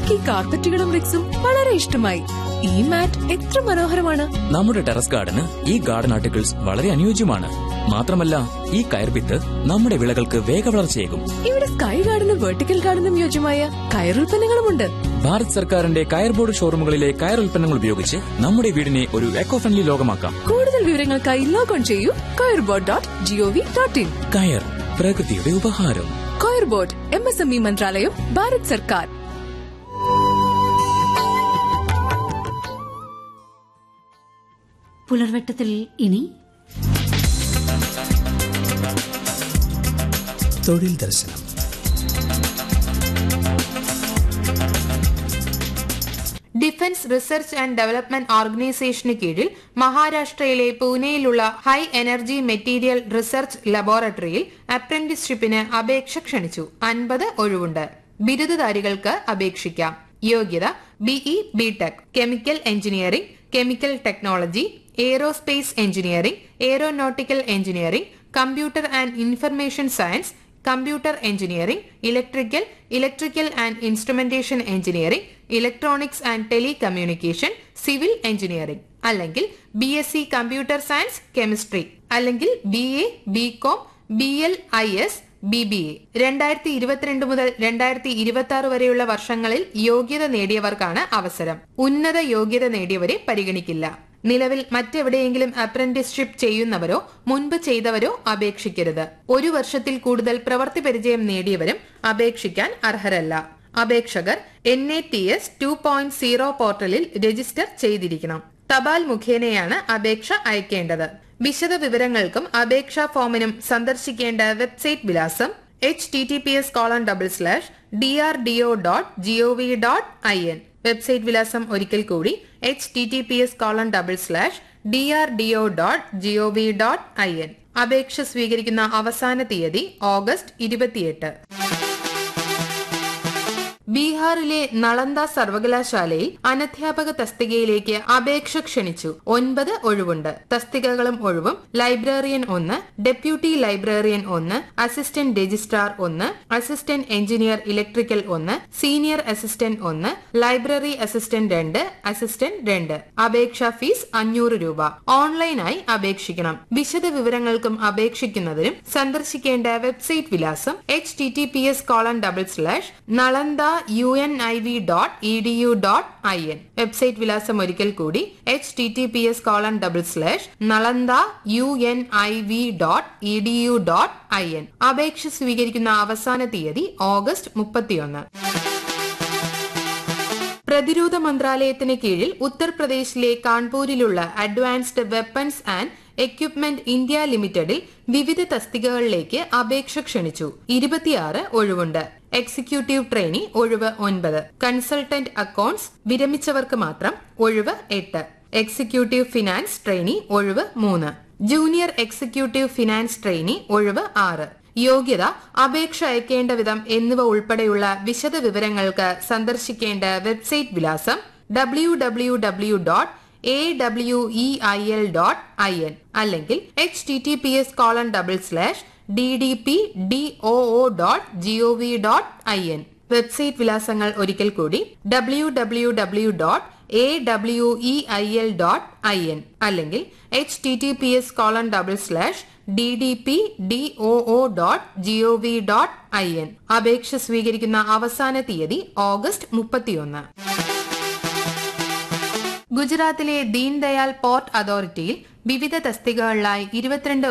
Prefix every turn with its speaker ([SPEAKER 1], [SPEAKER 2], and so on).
[SPEAKER 1] എനിക്ക് ഈ കാർപ്പറ്റുകളും റിക്സും വളരെ ഇഷ്ടമായി ഈ മാറ്റ് എത്ര മനോഹരമാണ്
[SPEAKER 2] നമ്മുടെ ടെറസ് ഗാർഡന് ഈ ഗാർഡൻ ആർട്ടിക്കിൾസ് വളരെ അനുയോജ്യമാണ് മാത്രമല്ല ഈ കയർപിത്ത് നമ്മുടെ വിളകൾക്ക് വേഗവളർച്ചയേകും
[SPEAKER 1] ഇവിടെ സ്കൈ ഗാർഡനും വെർട്ടിക്കൽ ഗാർഡനും യോജ്യമായ കയറുൽപ്പന്നങ്ങളുമുണ്ട്
[SPEAKER 2] ഭാരത് സർക്കാരിന്റെ കയർ ബോർഡ് ഷോറൂമുകളിലെ കയർ ഉൽപ്പന്നങ്ങൾ ഉപയോഗിച്ച് നമ്മുടെ വീടിനെ ഒരു എക്കോ ഫ്രണ്ട്ലി ലോകമാക്കാം
[SPEAKER 1] കൂടുതൽ വിവരങ്ങൾക്കായി ലോഗോൺ ചെയ്യൂ കയർബോർഡ് ഡോട്ട് ജിഒവി ഡോട്ട് ഇൻ
[SPEAKER 2] കയർ പ്രകൃതിയുടെ ഉപഹാരം
[SPEAKER 1] കയർബോർഡ് എം എസ് എം ഇ മന്ത്രാലയം ഭാരത് സർക്കാർ
[SPEAKER 3] പുലർവെട്ടത്തിൽ ഇനി
[SPEAKER 4] തൊഴിൽ ദർശനം
[SPEAKER 5] ഡിഫൻസ് റിസർച്ച് ആൻഡ് ഡെവലപ്മെന്റ് ഓർഗനൈസേഷന് കീഴിൽ മഹാരാഷ്ട്രയിലെ പൂനെയിലുള്ള ഹൈ എനർജി മെറ്റീരിയൽ റിസർച്ച് ലബോറട്ടറിയിൽ അപ്രന്റീസ്ഷിപ്പിന് അപേക്ഷ ക്ഷണിച്ചു അൻപത് ഒഴിവുണ്ട് ബിരുദധാരികൾക്ക് അപേക്ഷിക്കാം യോഗ്യത BE B Tech chemical engineering chemical technology aerospace engineering aeronautical engineering computer and information science computer engineering electrical electrical and instrumentation engineering electronics and telecommunication civil engineering അല്ലെങ്കിൽ B S C computer science chemistry അല്ലെങ്കിൽ B A B com B L I S B B A രണ്ടായിരത്തി ഇരുപത്തിരണ്ട് മുതൽ രണ്ടായിരത്തി ഇരുപത്തി ആറ് വരെയുള്ള വർഷങ്ങളിൽ യോഗ്യത നേടിയവർക്കാണ് അവസരം ഉന്നത യോഗ്യത നേടിയവരെ പരിഗണിക്കില്ല നിലവിൽ മറ്റെവിടെയെങ്കിലും അപ്രന്റീസ്ഷിപ്പ് ചെയ്യുന്നവരോ മുൻപ് ചെയ്തവരോ അപേക്ഷിക്കരുത് ഒരു വർഷത്തിൽ കൂടുതൽ പ്രവൃത്തി പരിചയം നേടിയവരും അപേക്ഷിക്കാൻ അർഹരല്ല അപേക്ഷകർ N A T S two point zero പോർട്ടലിൽ രജിസ്റ്റർ ചെയ്തിരിക്കണം തപാൽ മുഖേനയാണ് അപേക്ഷ അയക്കേണ്ടത് വിശദ വിവരങ്ങൾക്കും അപേക്ഷാ ഫോമിനും സന്ദർശിക്കേണ്ട വെബ്സൈറ്റ് വിലാസം H T T P S colon double slash D R D O dot gov dot I N website വിലാസം ഒരിക്കൽ കൂടി H T T P S colon double slash D R D O dot gov dot I N അപേക്ഷ സ്വീകരിക്കുന്ന അവസാന തീയതി August ഇരുപത്തിയെട്ട് ബീഹാറിലെ നളന്ദ സർവകലാശാലയിൽ അനധ്യാപക തസ്തികയിലേക്ക് അപേക്ഷ ക്ഷണിച്ചു ഒൻപത് ഒഴിവുണ്ട് തസ്തികകളും ഒഴിവും ലൈബ്രറിയൻ ഒന്ന് ഡെപ്യൂട്ടി ലൈബ്രറിയൻ ഒന്ന് അസിസ്റ്റന്റ് രജിസ്ട്രാർ ഒന്ന് അസിസ്റ്റന്റ് എഞ്ചിനീയർ ഇലക്ട്രിക്കൽ ഒന്ന് സീനിയർ അസിസ്റ്റന്റ് ഒന്ന് ലൈബ്രറി അസിസ്റ്റന്റ് രണ്ട് അസിസ്റ്റന്റ് രണ്ട് അപേക്ഷാ ഫീസ് അഞ്ഞൂറ് രൂപ ഓൺലൈനായി അപേക്ഷിക്കണം വിശദ വിവരങ്ങൾക്കും അപേക്ഷിക്കുന്നതിനും സന്ദർശിക്കേണ്ട വെബ്സൈറ്റ് വിലാസം H T T P S colon double slash Nalanda U N I V dot E D U dot I N website വിലാസം ഒരിക്കൽ കൂടി H T T P S colon double slash Nalanda U N I V dot E D U dot I N അപേക്ഷ സ്വീകരിക്കുന്ന അവസാന തീയതി August മുപ്പത്തിയൊന്ന് പ്രതിരോധ മന്ത്രാലയത്തിന് കീഴിൽ ഉത്തർപ്രദേശിലെ കാൺപൂരിലുള്ള advanced weapons and equipment India ലിമിറ്റഡിൽ വിവിധ തസ്തികകളിലേക്ക് അപേക്ഷ ക്ഷണിച്ചു ഇരുപത്തിയാറ് ഒഴിവുണ്ട് എക്സിക്യൂട്ടീവ് ട്രെയിനി ഒഴിവ് ഒൻപത് കൺസൾട്ടന്റ് അക്കൌണ്ട്സ് വിരമിച്ചവർക്ക് മാത്രം ഒഴിവ് എട്ട് എക്സിക്യൂട്ടീവ് ഫിനാൻസ് ട്രെയിനി ഒഴിവ് മൂന്ന് ജൂനിയർ എക്സിക്യൂട്ടീവ് ഫിനാൻസ് ട്രെയിനി ഒഴിവ് ആറ് യോഗ്യത അപേക്ഷ അയക്കേണ്ട വിധം എന്നിവ ഉൾപ്പെടെയുള്ള വിശദ വിവരങ്ങൾക്ക് സന്ദർശിക്കേണ്ട വെബ്സൈറ്റ് വിലാസം W W W dot A W E I L dot I N അല്ലെങ്കിൽ H T T P S colon double slash D D P D O O dot G O V dot I N website വിലാസങ്ങൾ ഒരിക്കൽ കൂടി W W W dot A W E I L dot I N അല്ലെങ്കിൽ H T T P S colon double slash D D P D O O dot G O V dot I N അപേക്ഷ സ്വീകരിക്കുന്ന അവസാന തീയതി August മുപ്പത്തിയൊന്ന് ഗുജറാത്തിലെ Deendayal port അതോറിറ്റിയിൽ വിവിധ തസ്തികകളിലായി ഇരുപത്തിരണ്ട്